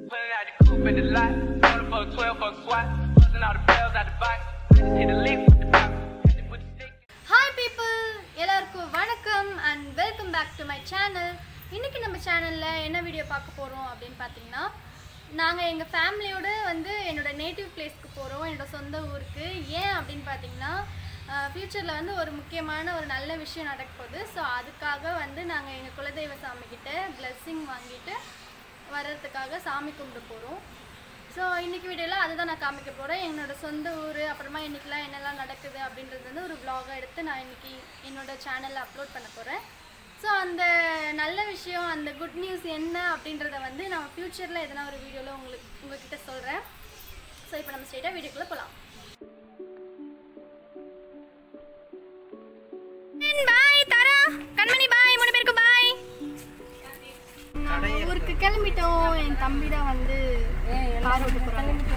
Pulling out the coupe in the lot. Going for a 12 for a swat. Busting all the bells out the box. Hit a lick with the pop. Hit it with the stick. Hi people எல்லாருக்கும் வணக்கம் and welcome back to my channel இன்னைக்கு நம்ம சேனலில் என்ன video பார்க்க போகிறோம் அப்படின்னு பார்த்தீங்கன்னா நாங்கள் எங்கள் ஃபேமிலியோடு வந்து என்னோட நேட்டிவ் பிளேஸ்க்கு போகிறோம் என்னோட சொந்த ஊருக்கு ஏன் அப்படின்னு பார்த்தீங்கன்னா ஃப்யூச்சரில் வந்து ஒரு முக்கியமான ஒரு நல்ல விஷயம் நடக்க போகுது ஸோ அதுக்காக வந்து நாங்கள் எங்கள் குலதெய்வ சாமிக்கிட்ட blessing வாங்கிட்டு வர்றதுக்காக சாமி கும்பிட்டு போகிறோம் ஸோ இன்னைக்கு வீடியோவில் அதுதான் நான் காமிக்க போகிறேன் என்னோட சொந்த ஊர் அப்புறமா இன்னைக்கெலாம் என்னெல்லாம் நடக்குது அப்படின்றது வந்து ஒரு vlog-ஆ எடுத்து நான் இன்னைக்கு என்னோட சேனலில் அப்லோட் பண்ண போகிறேன் ஸோ அந்த நல்ல விஷயம் அந்த குட் நியூஸ் என்ன அப்படின்றத வந்து நான் ஃப்யூச்சரில் எதனா ஒரு வீடியோவில் உங்களுக்கு உங்ககிட்ட சொல்கிறேன் ஸோ இப்போ நம்ம ஸ்ட்ரெயிட்டாக வீடியோக்குள்ளே போகலாம் பாய் தாரா கண்மணி பாய் மூணு பேருக்கு பாய் ஊருக்கு கிளம்பிட்டோம் என் தம்பி தான் வந்து கார் ஓட்ட போகிறாங்க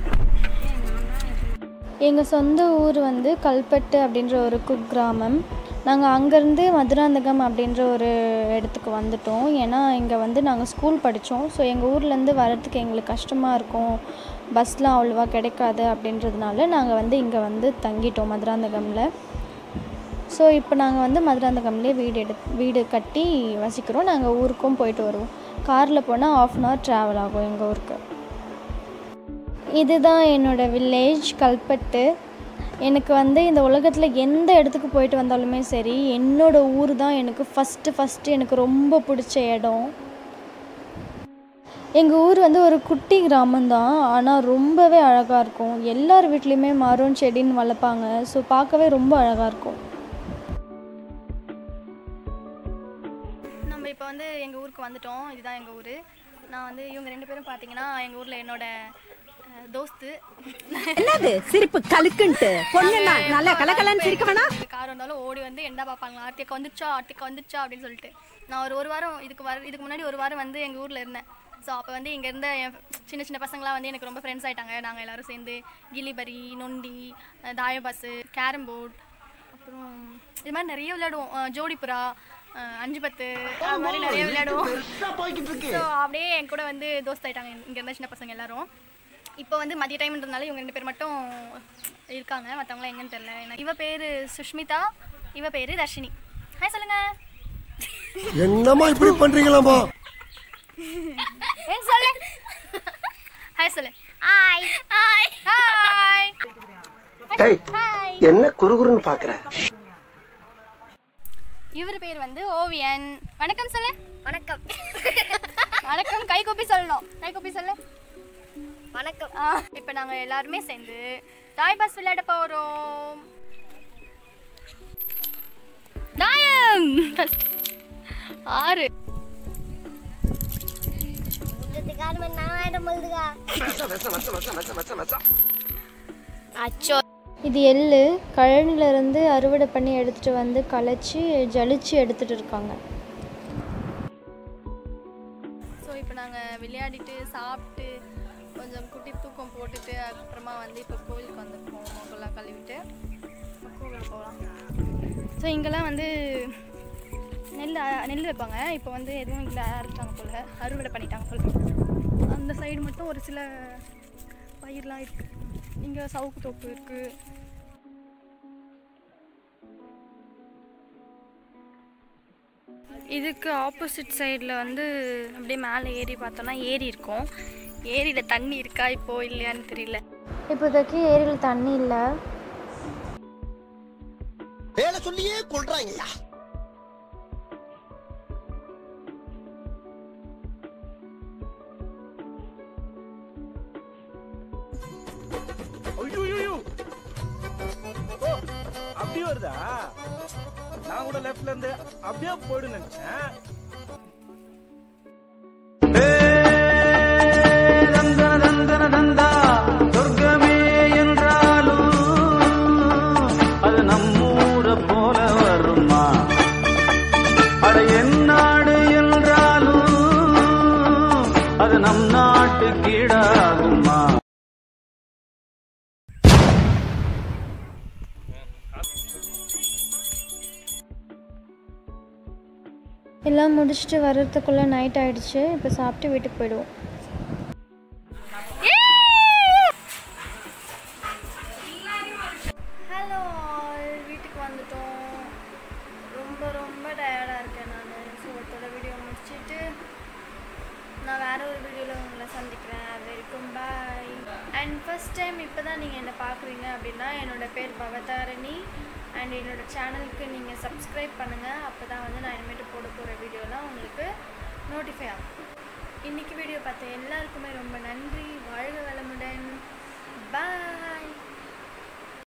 எங்கள் சொந்த ஊர் வந்து கல்பட்டு அப்படின்ற ஒரு குக்கிராமம் நாங்கள் அங்கேருந்து மதுராந்தகம் அப்படின்ற ஒரு இடத்துக்கு வந்துட்டோம் ஏன்னா இங்கே வந்து நாங்கள் ஸ்கூல் படித்தோம் ஸோ எங்கள் ஊர்லேருந்து வர்றதுக்கு எங்களுக்கு கஷ்டமாக இருக்கும் பஸ்லாம் அவ்வளோவா கிடைக்காது அப்படின்றதுனால நாங்கள் வந்து இங்கே வந்து தங்கிட்டோம் மதுராந்தகமில் ஸோ இப்போ நாங்கள் வந்து மதுராந்தகம்லேயே வீடு எடு வீடு கட்டி வசிக்கிறோம் நாங்கள் ஊருக்கும் போயிட்டு வருவோம் காரில் போனால் ஆஃப் அன் ஹவர் ட்ராவல் ஆகும் எங்கள் ஊருக்கு இதுதான் என்னோட வில்லேஜ் கல்பட்டு எனக்கு வந்து இந்த உலகத்தில் எந்த இடத்துக்கு போயிட்டு வந்தாலுமே சரி என்னோட ஊர் தான் எனக்கு ஃபஸ்ட்டு ஃபஸ்ட்டு எனக்கு ரொம்ப பிடிச்ச இடம் எங்கள் ஊர் வந்து ஒரு குட்டி கிராமம்தான் ஆனால் ரொம்பவே அழகாக இருக்கும் எல்லார் வீட்லேயுமே மரம் செடின்னு வளர்ப்பாங்க ஸோ பார்க்கவே ரொம்ப அழகாக இருக்கும் நம்ம இப்போ வந்து எங்கள் ஊருக்கு வந்துட்டோம் இதுதான் எங்கள் ஊர் நான் வந்து இவங்க ரெண்டு பேரும் பார்த்தீங்கன்னா எங்கள் ஊரில் என்னோட அஹ், தோஸ்து என்னது சிரிப்பு கலுக்குன்ட்டு பொண்ணுன்னா நல்லா கலகலன்னு சிரிக்க வேணாம் கார் வந்தாலும் ஓடி வந்து என்ன பார்ப்பாங்க ஆர்த்திக்கு வந்துச்சா ஆர்த்திக்கு வந்துச்சா அப்படின்னு சொல்லிட்டு நான் ஒரு ஒரு வாரம் இதுக்கு வர இதுக்கு முன்னாடி ஒரு வாரம் வந்து எங்கள் ஊரில் இருந்தேன் ஸோ அப்போ வந்து இங்கே இருந்த என் சின்ன சின்ன பசங்களாம் வந்து எனக்கு ரொம்ப ஃப்ரெண்ட்ஸ் ஆயிட்டாங்க நாங்கள் எல்லாரும் சேர்ந்து கிலிபரி நொண்டி அஹ், தாயபாசு கேரம் போர்ட் அப்புறம் இது மாதிரி நிறைய விளையாடுவோம் அஹ், ஜோடிப்புறா அஹ், அஞ்சு பத்து அது மாதிரி நிறைய விளையாடுவோம் ஸோ அப்படியே என் கூட வந்து தோஸ்த் ஆயிட்டாங்க இங்கே இருந்த சின்ன பசங்க எல்லாரும் இப்போ வந்து மதிய டைம்ன்றதுனால இவங்க ரெண்டு பேர் மட்டும் இருக்காங்க மற்றவங்களாம் எங்கன்னு தெரியல எனக்கு இவ பேர் சுஷ்மிதா இவ பேர் தர்ஷினி ஹாய் சொல்லுங்க என்னம்மா இப்படி பண்றீங்களாம்மா ஏன் சொல்லு ஹாய் சொல்லு ஹாய் ஹாய் ஹாய் டேய் ஹாய் என்ன குறுகுறுன்னு பாக்குற இவர் பேர் வந்து ஓவியன் வணக்கம் சொல்லு வணக்கம் வணக்கம் கை கூப்பி சொல்லணும் கை கூப்பி சொல்லு வணக்கம் இப்போ நாங்கள் எல்லாருமே சேர்ந்து தாய் பஸ் விளையாட போகிறோம் தாயம் ஆறு இது எள்ளு கழனிலேருந்து அறுவடை பண்ணி எடுத்துகிட்டு வந்து களைச்சி ஜலிச்சு எடுத்துகிட்டு இருக்காங்க ஸோ இப்போ நாங்கள் விளையாடிட்டு சாப்பிட்டு கொஞ்சம் குட்டி தூக்கம் போட்டுட்டு அதுக்கப்புறமா வந்து இப்போ கோயிலுக்கு வந்திருக்கோம் முகலாம் கழுவிட்டு கோவில் போகலாம் ஸோ இங்கெல்லாம் வந்து நெல் அ- நெல் வைப்பாங்க இப்போ வந்து எதுவும் இல்லை அறுத்தாங்க போல் அறுவடை பண்ணிட்டாங்க போல் அந்த சைடு மட்டும் ஒரு சில பயிர்லாம் இருக்குது இங்கே சவுக்கு தோப்பு இருக்குது இதுக்கு ஆப்போசிட் சைடில் வந்து அப்படியே மேலே ஏறி பார்த்தோன்னா ஏரி இருக்கும் ஏரியில் தண்ணி இருக்கா இப்போ இல்லையான்னு தெரியல இப்போதைக்கு ஏரியில் தண்ணி இல்லை வேலை சொல்லியே கொள்றாங்கய்யா ஐயோ ஓ அப்படியே வருதா நான் கூட லெஃப்ட்ல இருந்து அப்படியே போயிடு நினைச்சேன் சொர்க்கமே என்றாலும் அது நம்மூர போல வருமா அட என் நாடு என்றாலும் அது நம் நாட்டு கீழாகுமா எல்லாம் முடிச்சுட்டு வர்றதுக்குள்ளே நைட் ஆயிடுச்சு இப்போ சாப்பிட்டு வீட்டுக்கு போயிடுவோம் வந்துட்டோம் ரொம்ப ரொம்ப டயர்டாக இருக்கேன் நான் ஸோ ஒருத்தோட வீடியோ முடிச்சுட்டு நான் வேற ஒரு வீடியோவில் உங்களை சந்திக்கிறேன் அது வரைக்கும் பாய் அண்ட் ஃபர்ஸ்ட் டைம் இப்போ தான் நீங்கள் என்னை பார்க்குறீங்க அப்படின்னா என்னோட பேர் பவதாரணி அண்ட் என்னோட சேனலுக்கு நீங்கள் சப்ஸ்கிரைப் பண்ணுங்கள் அப்போ தான் வந்து நான் இனிமேட்டு போட போகிற வீடியோலாம் உங்களுக்கு நோட்டிஃபை ஆகும் இன்றைக்கி வீடியோ பார்த்த எல்லாருக்குமே ரொம்ப நன்றி வாழ்க வளமுடன் பாய்